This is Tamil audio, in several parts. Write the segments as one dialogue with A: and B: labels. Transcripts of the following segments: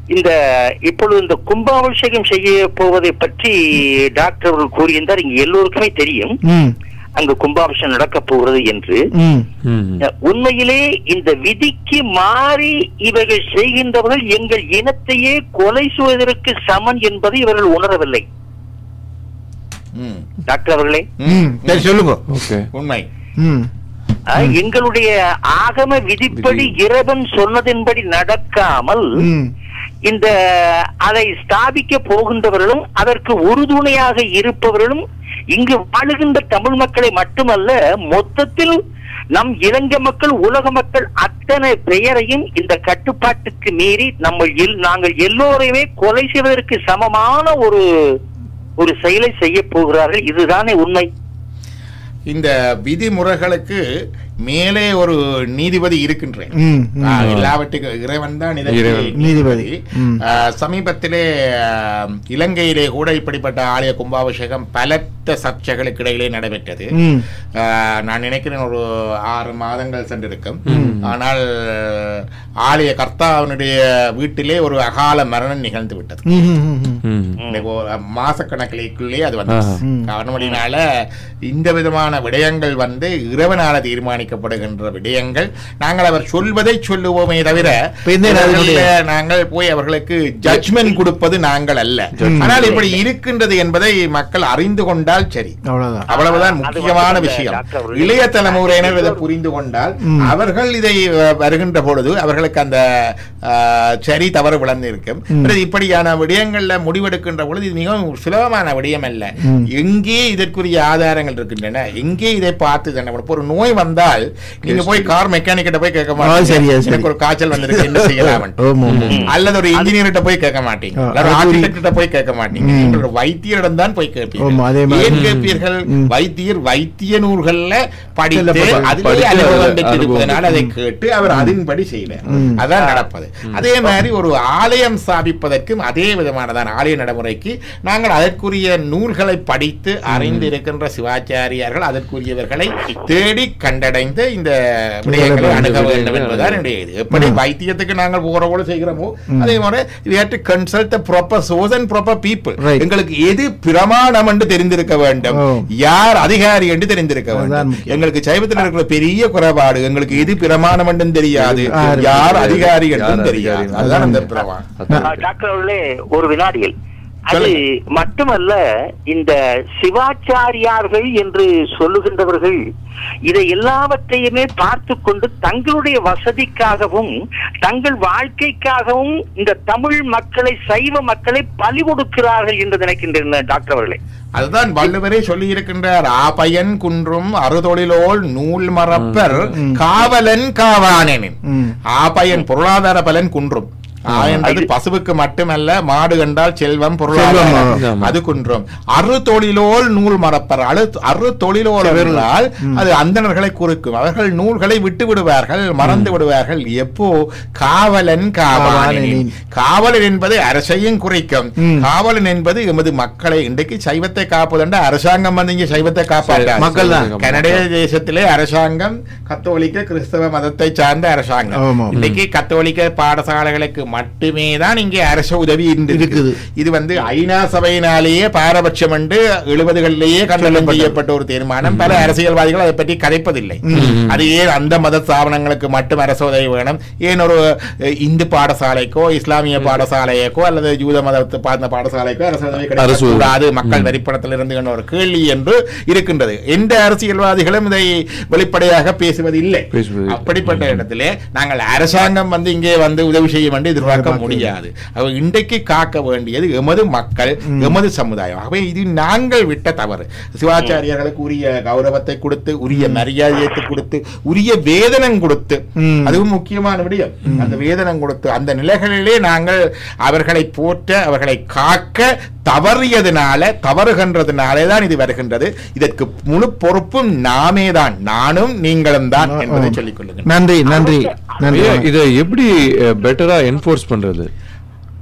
A: இந்த இப்பொழுது இந்த கும்பாபிஷேகம் செய்ய போவதை பற்றி டாக்டர் அவர்கள் கூறியிருந்தார் இங்க எல்லோருக்குமே தெரியும்
B: ம்
A: அங்கு கும்பாபிஷேகம் நடக்க போகிறது என்று
B: ம்
C: ம்.
A: உண்மையிலே இந்த விதிக்கு மாறி இவர்கள் செய்கின்றவர்கள் எங்கள் இனத்தையே கொலை செய்வதற்கு சமன் என்பதை இவர்கள் உணரவில்லை
D: ம்.
A: டாக்டர் அவர்களே
B: ம் சரி சொல்லுங்க
C: ஓகே
D: உண்மை
B: ம்
A: அஹ், எங்களுடைய ஆகம விதிப்படி இறைவன் சொன்னதின்படி நடக்காமல்
B: ம்
A: இந்த அதை ஸ்தாபிக்க போகின்றவர்களும் அதற்கு உறுதுணையாக இருப்பவர்களும் இங்கு வாழுகின்ற தமிழ் மக்களை மட்டுமல்ல மொத்தத்தில் நம் இலங்கை மக்கள் உலக மக்கள் அத்தனை பெயரையும் இந்த கட்டுப்பாட்டுக்கு மீறி நம்ம எல்- நாங்கள் எல்லோரையுமே கொலை செய்வதற்கு சமமான ஒரு ஒரு செயலை செய்ய போகிறார்கள் இதுதானே உண்மை
D: இந்த விதிமுறைகளுக்கு மேலே ஒரு நீதிபதி இருக்கின்றேன்
B: ம், ம்.
D: ஆ, எல்லாவற்றுக்கும் இறைவன் தான் இதற்கு
C: இறைவன்.
B: நீதிபதி. ம்.
D: ஆ, சமீபத்திலே ஆ, இலங்கையிலே கூட இப்படிப்பட்ட ஆலய கும்பாபிஷேகம் பலத்த சர்ச்சைகளுக்கு இடையிலே நடைபெற்றது
B: ம்
D: ஆ, நான் நினைக்கிறேன் ஒரு ஆறு மாதங்கள் சென்றிருக்கும் ஆனால் ஆலய கர்த்தாவினுடைய வீட்டிலே ஒரு அகால மரணம் நிகழ்ந்து விட்டது
B: ம், ம், ம், ம்.
C: ம்.
D: இன்னைக்கு ஒரு மாசக்கணக்கிலேயே அது வந்து
C: ஆஹா.
D: காரணமடினால இந்த விதமான விடயங்கள் வந்து இறைவனால தீர்மானிக்கப்படுகின்ற விடயங்கள் நாங்கள் அவர் சொல்வதை சொல்லுவோமே தவிர
B: இப்ப இந்த அதனுடைய-
D: இவர்களை நாங்கள் போய் அவர்களுக்கு ஜட்ஜ்மெண்ட் கொடுப்பது நாங்கள் அல்ல ஆனால் இப்படி இருக்கின்றது என்பதை மக்கள் அறிந்து கொண்டால் சரி
B: அவ்வளவுதான்
D: அவ்வளவுதான்
A: அது
D: முக்கியமான
A: மட்டுமல்ல,
D: விஷயம்
A: டாக்டர் அவர்களே.
D: இளைய தலைமுறையினர் இதை புரிந்து கொண்டால்
B: ம்.
D: அவர்கள் இதை அஹ், வருகின்ற பொழுது அவர்களுக்கு அந்த அஹ், சரி தவறு விளந்து இருக்கும்
B: ம்.
D: பிறகு இப்படியான விடயங்கள்ல முடிவெடுக்கின்ற பொழுது இது மிகவும் சுலபமான விடயம் அல்ல
B: ம்.
D: எங்கே இதற்குரிய ஆதாரங்கள் இருக்கின்றன எங்கே இதை பார்த்து தண்டனை கொடுப்போம். ஒரு நோய் வந்தால் நீங்க போய் கார் மெக்கானிக் கிட்ட போய் கேட்க
B: ஆ, சரியா,
D: மாட்டீங்க
B: சரி.
D: எனக்கு ஒரு காய்ச்சல் வந்திருக்கு என்ன செய்யலாம்
B: ஆமா, ஆமா.
D: அல்லது ஒரு இன்ஜினியர்கிட்ட போய் கேட்க மாட்டீங்க
B: ஆ,
D: அல்லது ஒரு
B: அதுக்குரிய-
D: architect கிட்ட போய் கேட்க மாட்டீங்க
B: ம்.
D: நீங்கள் ஒரு வைத்தியரிடம் தான் போய்
B: ஆமா, அதே
D: கேட்பீர்கள்
B: மாதிரி.
D: ஏன் கேட்பீர்கள்
B: ம்.
D: வைத்தியர் வைத்திய நூல்கள்ல படித்து
B: சொல்லப்பட்ட-
D: அதிலே
C: படித்து
D: அனுபவம்
C: அதில்
D: பெற்றிருப்பதனால அதை
C: அனுபவம்.
D: கேட்டு அவர் அதன்படி செய்வார்
B: ம்.
D: அதான் நடப்பது அதே மாதிரி ஒரு ஆலயம் ஸ்தாபிப்பதற்கும் அதே விதமானதான் ஆலய நடைமுறைக்கு நாங்கள் அதற்குரிய நூல்களை படித்து அறிந்து இருக்கின்ற சிவாச்சாரியார்கள் அதற்குரியவர்களை தேடி கண்டடைந்து இந்த விடயங்களை அணுக வேண்டும் என்பதுதான் என்னுடைய இது எப்படி வைத்தியத்துக்கு நாங்கள் போறவோடு செய்கிறோமோ அதே மாதிரி we have to consult the proper source and proper people
B: Right.
D: எங்களுக்கு எது பிரமாணம் என்று தெரிந்திருக்க வேண்டும்
B: ஓ.
D: யார் அதிகாரி என்று தெரிந்திருக்க
B: அதுதான்
D: வேண்டும்
B: முக்கியம்.
D: எங்களுக்கு சைவத்தில் இருக்கிற பெரிய குறைபாடு எங்களுக்கு எது பிரமாணம் என்றும் தெரியாது
B: யார்
D: யார் அதிகாரி
C: யார்
D: என்றும்
C: அதிகாரி.
D: தெரியாது அதுதான் அந்த பிரமாணம்
C: அதான்.
A: ஆ, டாக்டர் அவர்களே ஒரு வினாடியில் அது
D: சொல்லுங்க.
A: மட்டுமல்ல இந்த சிவாச்சாரியார்கள் என்று சொல்லுகின்றவர்கள் இதை எல்லாவற்றையுமே பார்த்து கொண்டு தங்களுடைய வசதிக்காகவும் தங்கள் வாழ்க்கைக்காகவும் இந்த தமிழ் மக்களை சைவ மக்களை பலி கொடுக்கிறார்கள் என்று நினைக்கின்றன டாக்டர் அவர்களே
D: அதுதான் வள்ளுவரே சொல்லி இருக்கின்றார் ஆபயன் குன்றும் அறுதொழிலோல் நூல் மறப்பர் காவலன் காவானேனின்
B: ம்.
D: ஆபயன் பொருளாதார பலன் குன்றும் ஆ என்பது பசுவுக்கு மட்டுமல்ல மாடு கண்டால் செல்வம் பொருளாதாரம்
C: செல்வம்.
D: அது குன்றும் அறு தொழிலோல் நூல் மறப்பர் அழு அறு தொழிலோல் என்றால் அது அந்தணர்களை குறுக்கும் அவர்கள் நூல்களை விட்டு விடுவார்கள் மறந்து விடுவார்கள் எப்போ காவலன் காவானேனின்
B: காவானேனின்.
D: காவலன் என்பது அரசையும் குறிக்கும்
B: ம்.
D: காவலன் என்பது எமது மக்களை இன்றைக்கு சைவத்தை காப்பதுண்டு அரசாங்கம் வந்து இங்க சைவத்தை காப்பாற்றார்
B: மக்கள் தான்.
D: கனடிய தேசத்திலே அரசாங்கம் கத்தோலிக்க கிறிஸ்தவ மதத்தை சார்ந்த அரசாங்கம்
B: ஆமாம்.
D: இன்னைக்கு கத்தோலிக்க பாடசாலைகளுக்கு மட்டுமே தான் இங்கே அரசு உதவி
B: இருக்குது.
D: இருக்குது இது வந்து ஐநா சபையினாலேயே பாரபட்சம் என்று எழுபதுகளிலேயே கண்டனம் செய்யப்பட்ட ஒரு தீர்மானம் பல அரசியல்வாதிகள் அதை பற்றி கதைப்பதில்லை அது ஏன் அந்த மத ஸ்தாபனங்களுக்கு மட்டும் அரசு உதவி வேணும் ஏன் ஒரு அஹ், இந்து பாடசாலைக்கோ இஸ்லாமிய பாடசாலைக்கோ அல்லது யூத மதத்தை பார்த்த பாடசாலைக்கோ அரசு உதவி
C: அரசு உதவி.
D: கிடைக்கக்கூடாது மக்கள் வரிப்பணத்தில் இருந்து என்ற ஒரு கேள்வி என்று இருக்கின்றது எந்த அரசியல்வாதிகளும் இதை வெளிப்படையாக பேசுவது இல்லை
C: பேசுவது.
D: அப்படிப்பட்ட இடத்திலே நாங்கள் அரசாங்கம் வந்து இங்கே வந்து உதவி செய்ய வேண்டி எதிர்பார்க்க முடியாது அவ இன்றைக்கு காக்க வேண்டியது எமது மக்கள் எமது சமுதாயம் ஆகவே இது நாங்கள் விட்ட தவறு சிவாச்சாரியர்களுக்கு உரிய கௌரவத்தை கொடுத்து உரிய மரியாதையை கொடுத்து உரிய வேதனம் கொடுத்து
B: ம்.
D: அதுவும் முக்கியமான விடயம் அந்த வேதனம் கொடுத்து அந்த நிலைகளிலே நாங்கள் அவர்களை போற்ற அவர்களை காக்க தவறியதுனால தவறுகின்றதுனாலே தான் இது வருகின்றது இதற்கு முழு பொறுப்பும் நாமே தான் நானும் நீங்களும் தான் என்பதை சொல்லிக் கொள்ளுங்கள்
B: நன்றி நன்றி நன்றி
C: ஐயா, இதை எப்படி பெட்டரா என்போர்ஸ் பண்றது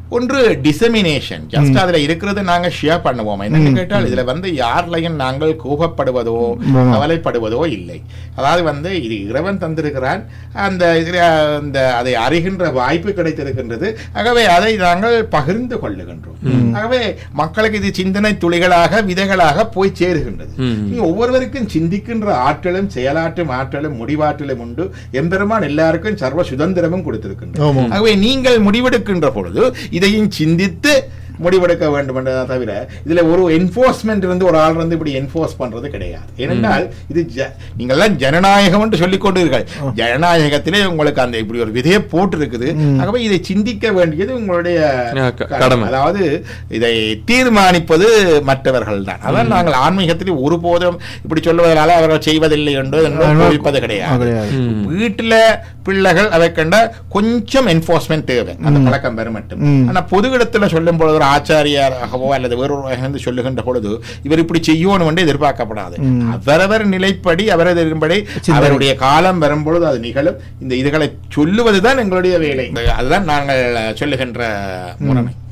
D: ஒன்று டிசமினேஷன் ஜஸ்ட் அதுல இருக்கிறது நாங்க ஷேர் பண்ணுவோம் என்னன்னு கேட்டால் இதுல வந்து யார்லையும் நாங்கள் கோபப்படுவதோ
B: ஆமா.
D: கவலைப்படுவதோ இல்லை அதாவது வந்து இது இறைவன் தந்திருக்கிறான் அந்த இதுல அந்த அதை அறிகின்ற வாய்ப்பு கிடைத்திருக்கின்றது ஆகவே அதை நாங்கள் பகிர்ந்து கொள்ளுகின்றோம் ஆகவே மக்களுக்கு இது சிந்தனை துளிகளாக விதைகளாக போய் சேருகின்றது
C: ம்.
D: நீ ஒவ்வொருவருக்கும் சிந்திக்கின்ற ஆற்றலும் செயலாற்றும் ஆற்றலும் முடிவாற்றலும் உண்டு எம்பெருமான் எல்லாருக்கும் சர்வ சுதந்திரமும் கொடுத்திருக்கின்றார்
B: ஆமாம்.
D: ஆகவே நீங்கள் முடிவெடுக்கின்ற பொழுது இதையும் சிந்தித்து முடிவெடுக்க வேண்டும் என்றதை தவிர இதுல ஒரு என்போர்ஸ்மெண்ட் வந்து ஒரு ஆள் வந்து இப்படி என்போர்ஸ் பண்றது கிடையாது ஏனென்றால் இது ஜ- நீங்கள்லாம் ஜனநாயகம் என்று சொல்லிக் கொண்டீர்கள் ஜனநாயகத்திலே உங்களுக்கு அந்த இப்படி ஒரு விதையை போட்டு இருக்குது ஆகவே இதை சிந்திக்க வேண்டியது உங்களுடைய
C: ஆ, க-
D: கடமை.
C: கடமை.
D: அதாவது இதை தீர்மானிப்பது மற்றவர்கள் தான் அதான் நாங்கள் ஆன்மீகத்தில் ஒருபோதும் இப்படி சொல்லுவதனால அவர்கள் செய்வதில்லை என்று என்று
B: ஆமா.
D: குறிப்பது கிடையாது
B: கிடையாது.
C: ம்.
D: வீட்டுல பிள்ளைகள் அதை கண்ட கொஞ்சம் என்போர்ஸ்மெண்ட் தேவை அந்த பழக்கம் பெற மட்டும்
B: ம்.
D: ஆனா பொது இடத்துல சொல்லும் பொழுது ஒரு ஆச்சாரியாராகவோ அல்லது வேறொரு வந்து சொல்லுகின்ற பொழுது இவர் இப்படி செய்யணும் என்று எதிர்பார்க்கப்படாது
B: ம்.
D: அவரவர் நிலைப்படி அவரது இரும்படி
B: சிந்தனை.
D: அவருடைய காலம் வரும்பொழுது அது நிகழும் இந்த இதுகளை சொல்லுவதுதான் எங்களுடைய வேலை அதுதான் நாங்கள் சொல்லுகின்ற முறைமை